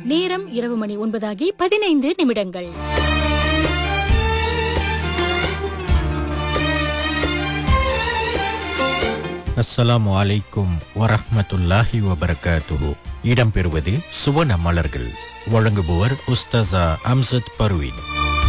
நேரம் இரவு மணி ஒன்பதாகி பதினைந்து நிமிடங்கள் அஸ்ஸலாமு அலைக்கும் வரஹ்மத்துல்லாஹி வபரகாத்துஹு இடம்பெறுவது சுவன மலர்கள் வழங்குபவர் உஸ்தாசா அம்சத் பர்வீன்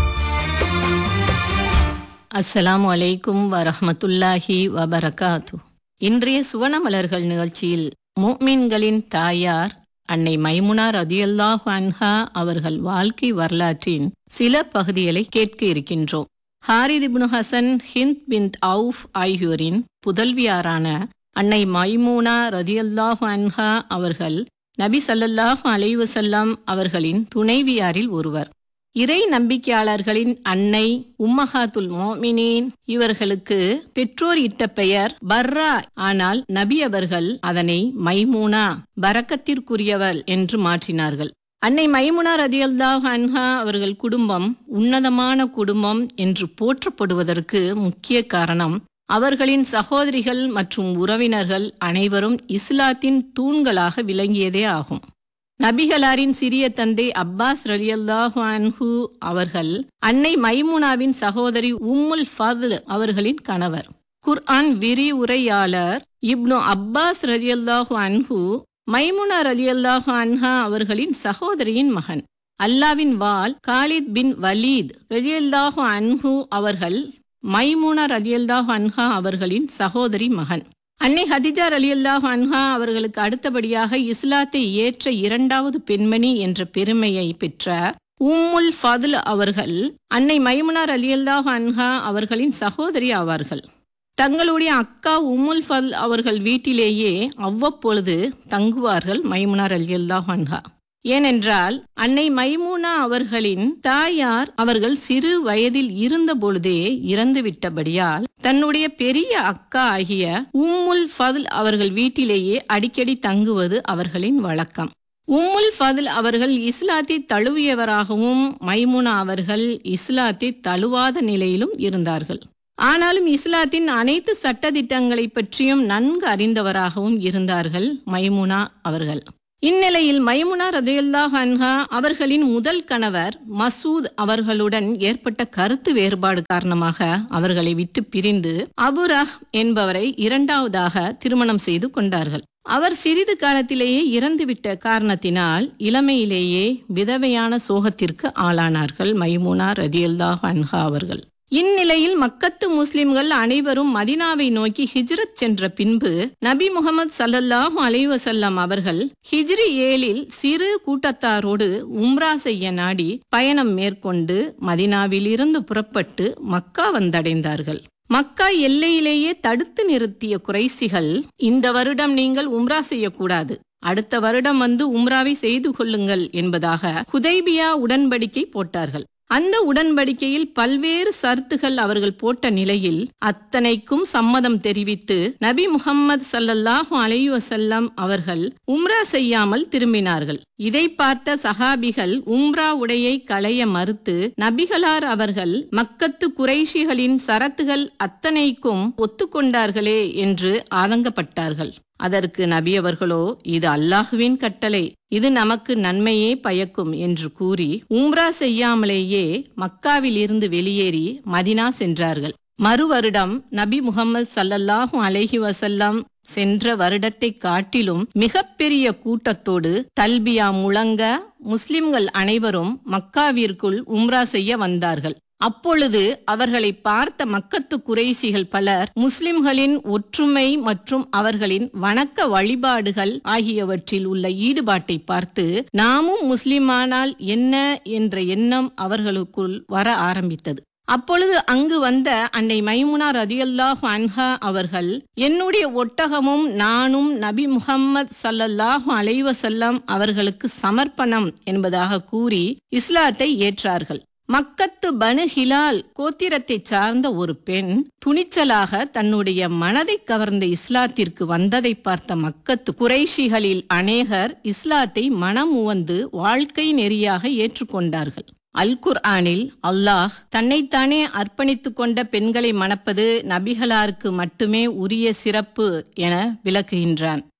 அஸ்ஸலாமு அலைக்கும் வரஹ்மத்துல்லாஹி வபரகாத்து இன்றைய சுவனமலர்கள் நிகழ்ச்சியில் முஃமின்களின் தாயார் அன்னை மைமுனா ரதியல்லாஹு அன்ஹா அவர்கள் வாழ்க்கை வரலாற்றின் சில பகுதிகளை கேட்க இருக்கின்றோம் Harith ibn Hasan Hind bin Awf ஆகியோரின் புதல்வியாரான அன்னை மைமூனா ரதியல்லாஹு அன்ஹா அவர்கள் நபி ஸல்லல்லாஹு அலைஹி வஸல்லம் அவர்களின் துணைவியாரில் ஒருவர் இறை நம்பிக்கையாளர்களின் அன்னை உம்மஹாத்துல் மோமினீன் இவர்களுக்கு பெற்றோர் இட்ட பெயர் பர்ரா ஆனால் நபி அவர்கள் அதனை மைமூனா பரக்கத்திற்குரியவள் என்று மாற்றினார்கள் அன்னை மைமுனா ரதியல்லாஹ் அன்ஹா அவர்கள் குடும்பம் உன்னதமான குடும்பம் என்று போற்றப்படுவதற்கு முக்கிய காரணம் அவர்களின் சகோதரிகள் மற்றும் உறவினர்கள் அனைவரும் இஸ்லாத்தின் தூண்களாக விளங்கியதே ஆகும் நபிகளாரின் சிறிய தந்தை அப்பாஸ் ரலியல்லாஹு அன்ஹு அவர்கள் அன்னை மைமுனாவின் சகோதரி உம்முல் ஃபத்ல் அவர்களின் கணவர் குர்ஆன் விரிவுரையாளர் இப்னு அப்பாஸ் ரலியல்லாஹு அன்ஹு மைமுனா ரலியல்லாஹு அன்ஹா அவர்களின் சகோதரியின் மகன் அல்லாவின் வால் காலித் பின் வலீத் ரலியல்லாஹு அன்ஹு அவர்கள் மைமுனா ரலியல்லாஹு அன்ஹா அவர்களின் சகோதரி மகன் அன்னை ஹதிஜா ரலியல்லாஹு அன்ஹா அவர்களுக்கு அடுத்தபடியாக இஸ்லாத்தை ஏற்ற இரண்டாவது பெண்மணி என்ற பெருமையை பெற்ற உம்முல் ஃபதுல் அவர்கள் அன்னை மைமுனார் ரலியல்லாஹு அன்ஹா அவர்களின் சகோதரி ஆவார்கள் தங்களுடைய அக்கா உம்முல் ஃபதுல் அவர்கள் வீட்டிலேயே அவ்வப்பொழுது தங்குவார்கள் மைமுனார் ரலியல்லாஹு அன்ஹா ஏனென்றால் அன்னை மைமூனா அவர்களின் தாயார் அவர்கள் சிறு வயதில் இருந்த பொழுதே இறந்துவிட்டபடியால் தன்னுடைய பெரிய அக்கா ஆகிய உம்முல் ஃபதுல் அவர்கள் வீட்டிலேயே அடிக்கடி தங்குவது அவர்களின் வழக்கம் உம்முல் ஃபதுல் அவர்கள் இஸ்லாத்தை தழுவியவராகவும் மைமுனா அவர்கள் இஸ்லாத்தை தழுவாத நிலையிலும் இருந்தார்கள் ஆனாலும் இஸ்லாத்தின் அனைத்து சட்டதிட்டங்களை பற்றியும் நன்கு அறிந்தவராகவும் இருந்தார்கள் மைமுனா அவர்கள் இந்நிலையில் மைமுனா ரதையுல்லாஹ் அன்ஹா அவர்களின் முதல் கணவர் மசூத் அவர்களுடன் ஏற்பட்ட கருத்து வேறுபாடு காரணமாக அவர்களை விட்டு பிரிந்து அபுரஹ் என்பவரை இரண்டாவதாக திருமணம் செய்து கொண்டார்கள் அவர் சிறிது காலத்திலேயே இறந்துவிட்ட காரணத்தினால் இளமையிலேயே விதவையான சோகத்திற்கு ஆளானார்கள் மைமுனா ரதியுல்லாஹ் அன்ஹா அவர்கள் இந்நிலையில் மக்கத்து முஸ்லிம்கள் அனைவரும் மதினாவை நோக்கி ஹிஜ்ரத் சென்ற பின்பு நபி முகமது சல்லல்லாஹு அலைவசல்லம் அவர்கள் ஹிஜ்ரி ஏழில் சிறு கூட்டத்தாரோடு உம்ரா செய்ய நாடி பயணம் மேற்கொண்டு மதினாவிலிருந்து புறப்பட்டு மக்கா வந்தடைந்தார்கள் மக்கா எல்லையிலேயே தடுத்து நிறுத்திய குறைசிகள் இந்த வருடம் நீங்கள் உம்ரா செய்யக்கூடாது அடுத்த வருடம் வந்து உம்ராவை செய்து கொள்ளுங்கள் என்பதாக ஹுதைபியா உடன்படிக்கை போட்டார்கள் அந்த உடன்படிக்கையில் பல்வேறு சர்த்துகள் அவர்கள் போட்ட நிலையில் அத்தனைக்கும் சம்மதம் தெரிவித்து நபி முகம்மது சல்லல்லாஹு அலைஹி வஸல்லம் அவர்கள் உம்ரா செய்யாமல் திரும்பினார்கள் இதை பார்த்த சஹாபிகள் உம்ரா உடையை களைய மறுத்து நபிகளார் அவர்கள் மக்கத்து குறைஷிகளின் சரத்துகள் அத்தனைக்கும் ஒத்துக்கொண்டார்களே என்று ஆதங்கப்பட்டார்கள் அதற்கு நபி அவர்களோ இது அல்லாஹுவின் கட்டளை இது நமக்கு நன்மையே பயக்கும் என்று கூறி உம்ரா செய்யாமலேயே மக்காவில் இருந்து வெளியேறி மதினா சென்றார்கள் மறு வருடம் நபி முகமது சல்லல்லாஹு அலைஹி வசல்லம் சென்ற வருடத்தை காட்டிலும் மிகப்பெரிய கூட்டத்தோடு தல்பியா முழங்க முஸ்லிம்கள் அனைவரும் மக்காவிற்குள் உம்ரா செய்ய வந்தார்கள் அப்பொழுது அவர்களை பார்த்த மக்கத்து குறைசிகள் பலர் முஸ்லிம்களின் ஒற்றுமை மற்றும் அவர்களின் வணக்க வழிபாடுகள் ஆகியவற்றில் உள்ள ஈடுபாட்டை பார்த்து நாமும் முஸ்லிமானால் என்ன என்ற எண்ணம் அவர்களுக்குள் வர ஆரம்பித்தது அப்பொழுது அங்கு வந்த அன்னை மைமுனா ரதியல்லாஹு அன்ஹா அவர்கள் என்னுடைய ஒட்டகமும் நானும் நபி முகம்மது சல்லல்லாஹு அலைவசல்லம் அவர்களுக்கு சமர்ப்பணம் என்பதாக கூறி இஸ்லாத்தை ஏற்றார்கள் மக்கத்து பனு ஹிலால் கோத்திரத்தை சார்ந்த ஒரு பெண் துணிச்சலாக தன்னுடைய மனதை கவர்ந்த இஸ்லாத்திற்கு வந்ததை பார்த்த மக்கத்து குறைஷிகளில் அநேகர் இஸ்லாத்தை மனம் உவந்து வாழ்க்கை நெறியாக ஏற்றுக்கொண்டார்கள் அல் குர்ஆனில் அல்லாஹ் தன்னைத்தானே அர்ப்பணித்துக் கொண்ட பெண்களை மணப்பது நபிகளாருக்கு மட்டுமே உரிய சிறப்பு என விளக்குகின்றான்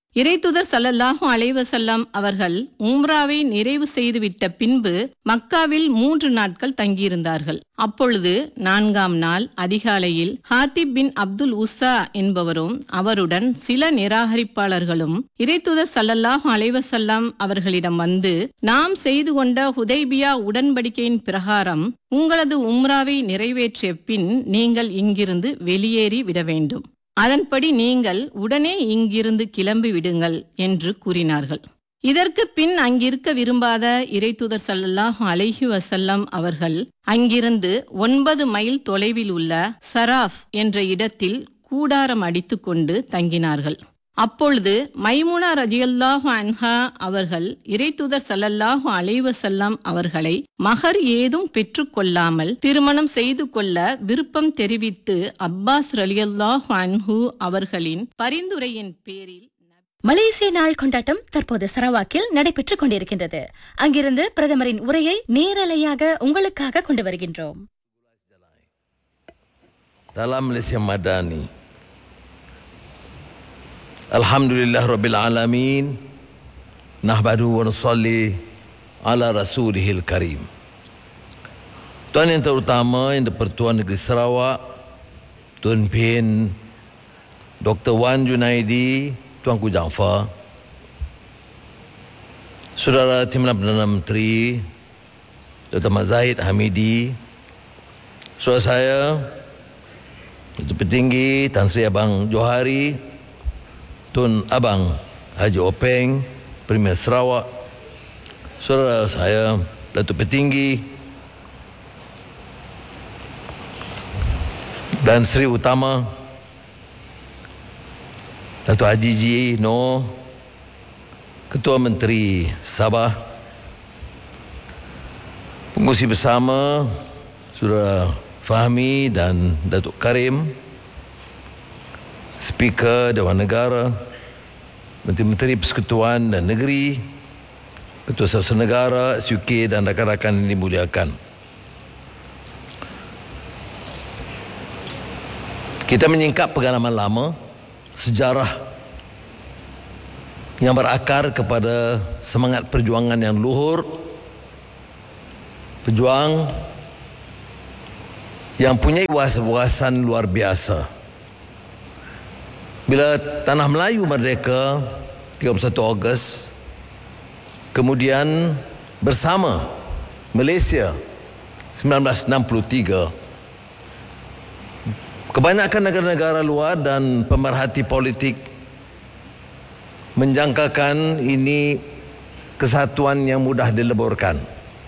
இறைத்துதர் ஸல்லல்லாஹு அலைஹி வஸல்லம் அவர்கள் உம்ராவை நிறைவு செய்துவிட்ட பின்பு மக்காவில் மூன்று நாட்கள் தங்கியிருந்தார்கள் அப்பொழுது நான்காம் நாள் அதிகாலையில் ஹாத்திப் பின் அப்துல் உஸா என்பவரும் அவருடன் சில நிராகரிப்பாளர்களும் இறைத்துதர் ஸல்லல்லாஹு அலைஹி வஸல்லம் அவர்களிடம் வந்து நாம் செய்து கொண்ட ஹுதைபியா உடன்படிக்கையின் பிரகாரம் உங்களது உம்ராவை நிறைவேற்றிய பின் நீங்கள் இங்கிருந்து வெளியேறி விட வேண்டும் அதன்படி நீங்கள் உடனே இங்கிருந்து கிளம்பி விடுங்கள் என்று கூறினார்கள் இதற்கு பின் அங்கிருக்க விரும்பாத இறைத்துதர் ஸல்லல்லாஹு அலைஹி வஸல்லம் அவர்கள் அங்கிருந்து ஒன்பது மைல் தொலைவில் உள்ள சராஃப் என்ற இடத்தில் கூடாரம் அடித்துக்கொண்டு தங்கினார்கள் அப்பொழுது மைமுனா ரஜியல்லாஹு அன்ஹா அவர்கள் இறைத்துதர் ஸல்லல்லாஹு அலைஹி வஸல்லம் அவர்களை மகர் ஏதும் பெற்றுக்கொள்ளாமல் திருமணம் செய்து கொள்ள விருப்பம் தெரிவித்து அப்பாஸ் ரலியல்லாஹு அன்ஹு அவர்களின் பரிந்துரையின் பேரில் மலேசிய நாள் கொண்டாட்டம் தற்போது சரவாக்கில் நடைபெற்றுக் கொண்டிருக்கின்றது அங்கிருந்து பிரதமரின் உரையை நேரலையாக உங்களுக்காக கொண்டு வருகின்றோம் dalam Malaysia Madani. Alhamdulillah Rabbil Alamin. Nahbadu wa nusalli ala rasulihil karim. Tuan yang terutama yang di-Pertuan Negeri Sarawak, Tuan Pin, Dr. Wan Junaidi, Tuanku Jaafar, Saudara Timbalan Perdana Menteri, Dr. Mat Zahid Hamidi, Saudara saya, Datuk Petinggi Tan Sri Abang Johari, Tun Abang Haji Openg, Premier Sarawak, saudara saya Datuk Petinggi dan Sri Utama, Datuk Haji Ji No, Ketua Menteri Sabah, pengusi bersama Saudara Fahmi dan Datuk Karim, Speaker Dewan Negara, Menteri-Menteri Persekutuan dan Negeri, Ketua Sasana Negara, SUK dan rakan-rakan yang dimuliakan. Kita menyingkap pengalaman lama, sejarah yang berakar kepada semangat perjuangan yang luhur, pejuang yang punya wawasan luar biasa. Bila tanah Melayu merdeka 31 Ogos, kemudian bersama Malaysia 1963, kebanyakan negara-negara luar dan pemerhati politik menjangkakan ini kesatuan yang mudah dileburkan.